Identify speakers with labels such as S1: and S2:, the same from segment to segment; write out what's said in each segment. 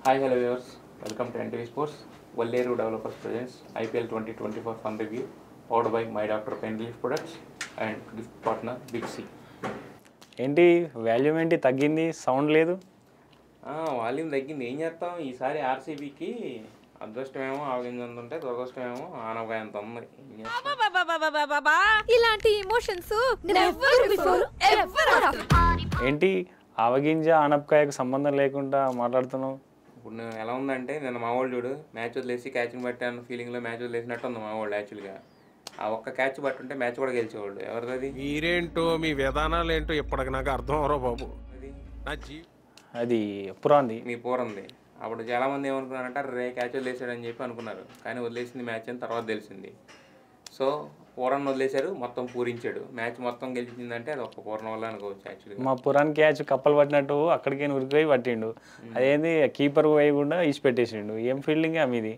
S1: Hi hello viewers welcome to NTV sports Valleru developers presents IPL twenty twenty four fun review powered by my doctor pen relief products and gift partner big C
S2: ఏంటి volume ఏంటి తగ్గింది sound లేదు
S1: volume తగ్గింది ఏం చేస్తాం ఈసారి ఆర్సీబీకి అదృష్టమేమో ఆవగింజంత ఉంటే దురదృష్టమేమో ఆనపకాయ అంత ఉంది ఏం చేస్తాం?
S3: అబ్బబ్బబ్బబ్బబ్బబ్బా! ఇలాంటి emotions never before ever after
S2: ఏంటి ఆవగింజ ఆనపకాయకు సంబంధం లేకుండా మాట్లాడుతున్నావు
S1: ఇప్పుడు నేను ఎలా ఉందంటే నేను మా వాళ్ళు చూడు మ్యాచ్ వదిలేసి క్యాచ్ని పట్టాను ఫీలింగ్లో మ్యాచ్ వదిలేసినట్టు ఉంది మా వాళ్ళు యాక్చువల్గా ఆ ఒక్క క్యాచ్ పట్టుంటే మ్యాచ్ కూడా గెలిచేవాళ్ళు ఎవరిది
S4: మీరేంటో మీ విధానాలు ఏంటో ఇప్పటికి నాకు అర్థం అవరో బాబు
S1: అది
S4: నా జీ
S2: అది పురాంది
S1: మీ పూరంది అప్పుడు చాలా మంది ఏమనుకున్నారంటే రే క్యాచ్ వదిలేసాడని చెప్పి అనుకున్నారు కానీ వదిలేసింది మ్యాచ్ అని తర్వాత తెలిసింది సో పూరాన్ని వదిలేశారు మొత్తం పూరించాడు మ్యాచ్ మొత్తం గెలిచిందంటే అది ఒక్క పూర్ణ వల్ల అనుకోవచ్చు యాక్చువల్గా
S2: మా పురాన్ క్యాచ్ కప్పలు పట్టినట్టు అక్కడికి ఉరికిపోయి పట్టిండు అదేంది కీపర్ పోయి కూడా ఈసి పెట్టేసిండు ఏం ఫీల్డింగ్ మీది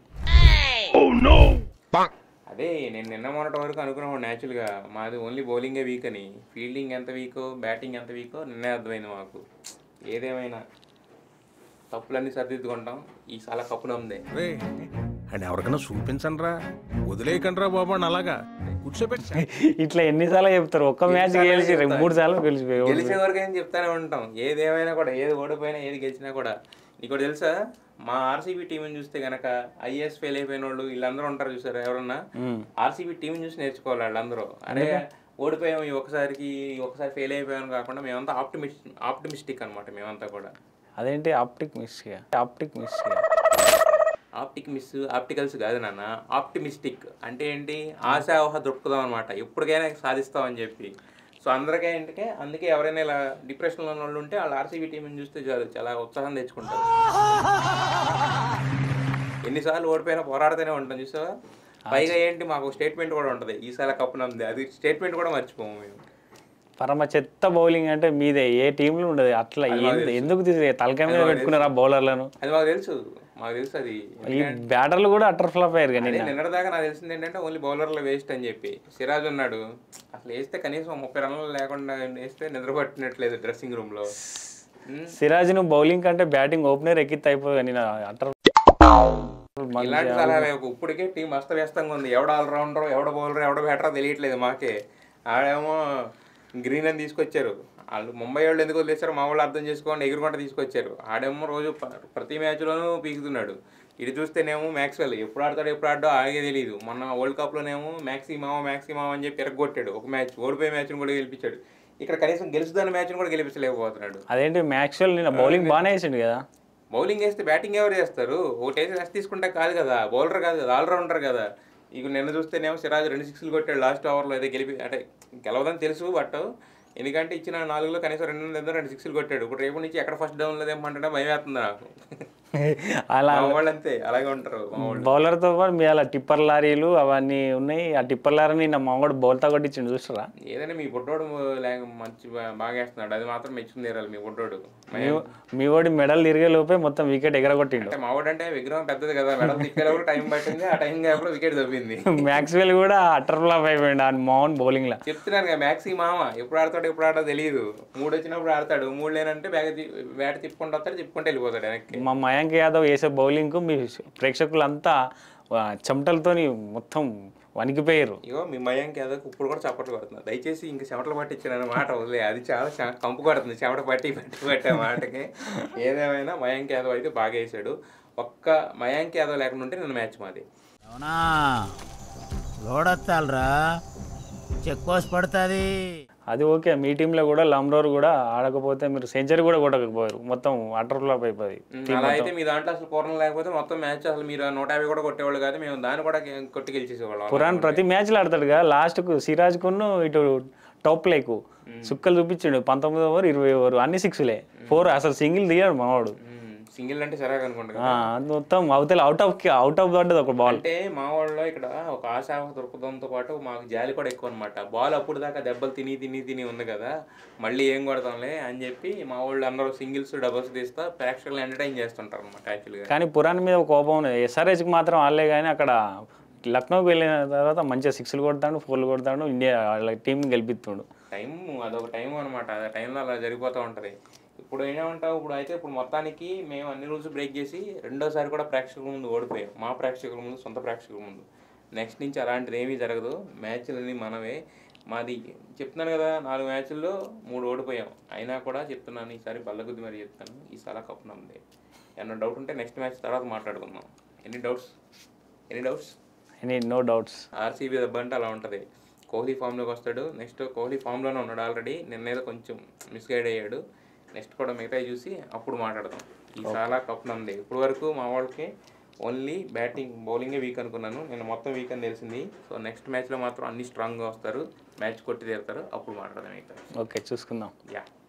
S1: అదే నేను నిన్న మొన్నటి వరకు అనుకున్నాను న్యాచురల్గా మాది ఓన్లీ బౌలింగే వీక్ అని ఫీల్డింగ్ ఎంత వీకో బ్యాటింగ్ ఎంత వీకో నిన్నే అర్థమైంది మాకు ఏదేమైనా తప్పులన్నీ సరిదిద్దుకుంటాం ఈ సాల కప్పులు ఉంది
S4: రే అండ్ ఎవరికైనా చూపించండి రా వదిలేయకండి రా బాబు అని అలాగా కూర్చోబెట్టి
S2: ఇట్లా ఎన్నిసార్లు చెప్తారు ఒక్క మ్యాచ్ గెలిచి రెండు మూడు సార్లు గెలిచిపోయి
S1: గెలిచే వరకు ఏం చెప్తానే ఉంటాం ఏదేమైనా కూడా ఏది ఓడిపోయినా ఏది గెలిచినా కూడా నీకు ఒకటి తెలుసా మా ఆర్సీబీ టీంని చూస్తే గనక ఐఏఎస్ ఫెయిల్ అయిపోయిన వాళ్ళు వీళ్ళందరూ ఉంటారు చూసారు ఎవరన్నా ఆర్సీబీ టీంని చూసి నేర్చుకోవాలి వాళ్ళందరూ అరే ఓడిపోయాం ఈ ఒకసారికి ఈ ఒకసారి ఫెయిల్ అయిపోయాం కాకుండా మేమంతా ఆప్టిమిస్ ఆప్టిమిస్టిక్ అనమాట మేమంతా కూడా
S2: అదేంటి optic miss optic miss
S1: optic miss opticals కాదు నాన్న ఆప్టిమిస్టిక్ అంటే ఏంటి ఆశావహ దృక్పథం అనమాట ఎప్పటికైనా సాధిస్తామని చెప్పి సో అందరికీ ఏంటికే అందుకే ఎవరైనా ఇలా డిప్రెషన్లో ఉన్న వాళ్ళు ఉంటే వాళ్ళు ఆర్సీబీ టీంని చూస్తే చాలు చాలా ఉత్సాహం తెచ్చుకుంటారు ఎన్నిసార్లు ఓడిపోయినా పోరాడుతూనే ఉంటాం చూసావా పైగా ఏంటి మాకు స్టేట్మెంట్ కూడా ఉంటుంది ఈసారి కప్పునంది అది స్టేట్మెంట్ కూడా మర్చిపోము మేము
S2: పరమ చెత్త బౌలింగ్ అంటే మీదే ఏ టీంలో ఉండదు అట్లా ఎందు- ఎందుకు తీసి తలకాయ మీద పెట్టుకున్నారా బౌలర్లను
S1: అది మాకు తెలుసు మాకు తెలుసు అది
S2: ఈ బ్యాటర్లు కూడా అటర్ ఫ్లాప్ అయ్యారు కానీ
S1: అదే నిన్నటిదాకా నాకు తెలిసింది ఏంటంటే ఓన్లీ బౌలర్లో వేస్ట్ అని చెప్పి సిరాజ్ ఉన్నాడు అసలు వేస్తే కనీసం ముప్పై రన్లు లేకుండా వేస్తే నిద్ర పట్టినట్లేదు డ్రెస్సింగ్ రూమ్ లో ఉమ్,
S2: సిరాజ్ నువ్వు బౌలింగ్ కంటే బ్యాటింగ్ ఓపెనర్ ఎక్కితే అయిపోయి కానీ అటర్
S1: ఇలాంటి సలహా ఇప్పటికే టీం అస్తవ్యస్తంగా ఉంది ఎవడ ఆల్రౌండర్ ఎవడ బౌలర్ ఎవడ బ్యాటరో తెలియట్లేదు మాకే ఆడేమో గ్రీన్ అని తీసుకొచ్చారు వాళ్ళు ముంబై వాళ్ళు ఎందుకు వదిలేశారు మా వాళ్ళు అర్థం చేసుకోండి ఎగురుకుంట తీసుకొచ్చారు ఆడేమో రోజు ప- ప్రతి మ్యాచ్లోనూ పీకుతున్నాడు ఇటు చూస్తేనేమో మ్యాక్స్వెల్ ఎప్పుడు ఆడతాడో ఎప్పుడు ఆడో ఆగే తెలియదు మొన్న వరల్డ్ కప్లోనేమో మ్యాక్సిమామో మ్యాక్సిమామో అని చెప్పి ఎరగొట్టాడు ఒక మ్యాచ్ ఓడిపోయే మ్యాచ్ని కూడా గెలిపించాడు ఇక్కడ కనీసం గెలుచుదాని మ్యాచ్ని కూడా గెలిపించలేకపోతున్నాడు
S2: అదేంటి మ్యాక్స్వెల్ నిన్న బౌలింగ్ బాగానే వేసిండు కదా
S1: బౌలింగ్ వేస్తే బ్యాటింగ్ ఎవరు చేస్తారు ఒకటేసి రెస్ట్ తీసుకుంటే కాదు కదా బౌలర్ కాదు కదా ఆల్రౌండర్ కదా ఇక నిన్న చూస్తేనేమో సిరాజ్ రెండు సిక్స్లు కొట్టాడు లాస్ట్ ఓవర్లో అయితే గెలిపి అంటే గెలవదని తెలుసు బట్ ఎందుకంటే ఇచ్చిన నాలుగులో కనీసం రెండు లేదా రెండు సిక్స్లు కొట్టాడు ఇప్పుడు రేపు నుంచి ఎక్కడ ఫస్ట్ డౌన్ లేదేమంటే భయం వేస్తుంది నాకు
S2: అలా
S1: మా వాళ్ళు అంతే అలాగే ఉంటారు మా వాళ్ళు
S2: బౌలర్తో పాటు మీ అలా టిప్పర్ లారీలు అవన్నీ ఉన్నాయి ఆ టిప్పర్ లారీని నా మామూడు బౌల్తో కొట్టించిండు చూస్తారా
S1: ఏదైనా మీ బుడ్డోడు లేక మంచి బా- బాగా వేస్తున్నాడు అది మాత్రం మెచ్చుకుని తీరాలి మీ బుడ్డోడు
S2: మీ- మీ వాడి మెడల్ తిరిగే లోపే మొత్తం వికెట్ ఎగరగొట్టిండు
S1: అంటే మా వాడు అంటే విగ్రహం పెద్దది కదా మెడల్ తిప్పేలోపు టైం పట్టింది ఆ టైం గ్యాప్లో వికెట్ దొబ్బింది
S2: మ్యాక్స్వెల్ కూడా అటర్ ఫ్లాప్ అయిపోయిండు ఆ మౌన్ బౌలింగ్ లా
S1: చెప్తున్నాను కదా మ్యాక్సీ మామ ఎప్పుడు ఆడతాడు ఎప్పుడు ఆడతాడో తెలియదు మూడు వచ్చినప్పుడు ఆడతాడు మూడు లేనంటే బ్యాగ్ తి- బ్యాట్ తిప్పుకుంటూ వస్తాడు తిప్పుకుంటూ వెళ్ళిపోతాడు వెనక్కి
S2: మా మయాంక్ యాదవ్ వేసే బౌలింగ్ కు మీ ప్రేక్షకులంతా ఆ, చెమటలతోని మొత్తం వణికిపోయారు
S1: ఇగో మీ మయాంక్ యాదవ్ ఇప్పుడు కూడా చప్పట్లు కొడుతున్నారు దయచేసి ఇంక చెమటలు పట్టించిన మాట వదిలే అది చాలా చ- కంపు కొడుతుంది చెమట పట్టి పట్టి పట్టే మాటకి ఏదేమైనా మయాంక్ యాదవ్ అయితే బాగా వేసాడు ఒక్క మయాంక్ యాదవ్ లేకుండా ఉంటే నేను మ్యాచ్ మాది
S5: అవునా లోడొత్తాలరా చెక్ పోస్ట్ పడుతుంది
S2: అది ఓకే మీ టీంలో కూడా లమ్రోర్ కూడా ఆడకపోతే మీరు సెంచరీ కూడా కొట్టకపోయారు మొత్తం అటర్ ఫ్లాప్ అయిపోయి
S1: ఉమ్, అలా అయితే మీ దాంట్లో అసలు పూర్వం లేకపోతే మొత్తం మ్యాచ్ అసలు మీరు నూట యాభై కూడా కొట్టేవాళ్ళు కాదు మేము దాన్ని కూడా గె- కొట్టి గెలిచేసేవాళ్ళం
S2: పురాణ్ ప్రతి మ్యాచ్లో ఆడతాడు కదా లాస్ట్కు సిరాజ్ కును ఇటు టాప్ లేకు సుక్కలు చూపించాడు పంతొమ్మిది ఓవర్ ఇరవై ఓవర్ అన్ని సిక్స్లే ఫోర్ అసలు సింగిల్ దిగాడు మనవాడు
S1: సింగిల్ అంటే సరే అనుకుంటా కదా
S2: ఆ, అది మొత్తం అవతల అవుట్ ఆఫ్ అవుట్ ఆఫ్ పడ్డది ఒక బాల్
S1: అంటే మా వాళ్ళు ఇక్కడ ఒక ఆశావ దృక్పథంతో పాటు మాకు జాలి కూడా ఎక్కువ అనమాట బాల్ అప్పుడు దాకా దెబ్బలు తిని తిని తిని ఉంది కదా మళ్ళీ ఏం కొడతాంలే అని చెప్పి మా వాళ్ళు అందరూ సింగిల్స్ డబుల్స్ తీస్తా ప్రేక్షకులు ఎంటర్టైన్ చేస్తుంటారు అనమాట యాక్చువల్గా
S2: కానీ పురాణ్ మీద ఒక కోపం ఉన్నది ఎస్ఆర్హెచ్కి మాత్రం ఆడలే కానీ అక్కడ లక్నోకి వెళ్ళిన తర్వాత మంచిగా సిక్స్లు కొడతాడు ఫోర్లు కొడతాడు ఇండియా వాళ్ళ టీం గెలిపిస్తుండు
S1: టైం అదొక టైం అనమాట ఆ టైంలో అలా జరిగిపోతూ ఉంటుంది ఇప్పుడు ఏమంటావు ఇప్పుడు అయితే ఇప్పుడు మొత్తానికి మేము అన్ని రూల్స్ బ్రేక్ చేసి రెండోసారి కూడా ప్రేక్షకుల ముందు ఓడిపోయాం మా ప్రేక్షకుల ముందు సొంత ప్రేక్షకుల ముందు నెక్స్ట్ నుంచి అలాంటిది ఏమీ జరగదు మ్యాచ్లన్నీ మనమే మాది చెప్తున్నాను కదా నాలుగు మ్యాచ్ల్లో మూడు ఓడిపోయాం అయినా కూడా చెప్తున్నాను ఈసారి బల్లగుద్ది మరి చెప్తాను ఈసారి కప్పు నమ్మదే ఏమన్నా డౌట్ ఉంటే నెక్స్ట్ మ్యాచ్ తర్వాత మాట్లాడుకుందాం any doubts any doubts
S2: any no doubts
S1: RCB దెబ్బ అంటే అలా ఉంటుంది కోహ్లీ ఫామ్లోకి వస్తాడు నెక్స్ట్ కోహ్లీ ఫామ్లోనే ఉన్నాడు ఆల్రెడీ నిన్నేదో కొంచెం మిస్గైడ్ అయ్యాడు నెక్స్ట్ కూడా మిగతా చూసి అప్పుడు మాట్లాడదాం ఈ చాలా కప్ నంది ఇప్పుడు వరకు మా వాళ్ళకి ఓన్లీ బ్యాటింగ్ బౌలింగే వీక్ అనుకున్నాను నేను మొత్తం వీక్ అని తెలిసింది సో నెక్స్ట్ మ్యాచ్లో మాత్రం అన్ని స్ట్రాంగ్గా వస్తారు మ్యాచ్ కొట్టి తీరుతారు అప్పుడు మాట్లాడదాం మిగతా
S2: ఓకే చూసుకుందాం
S1: యా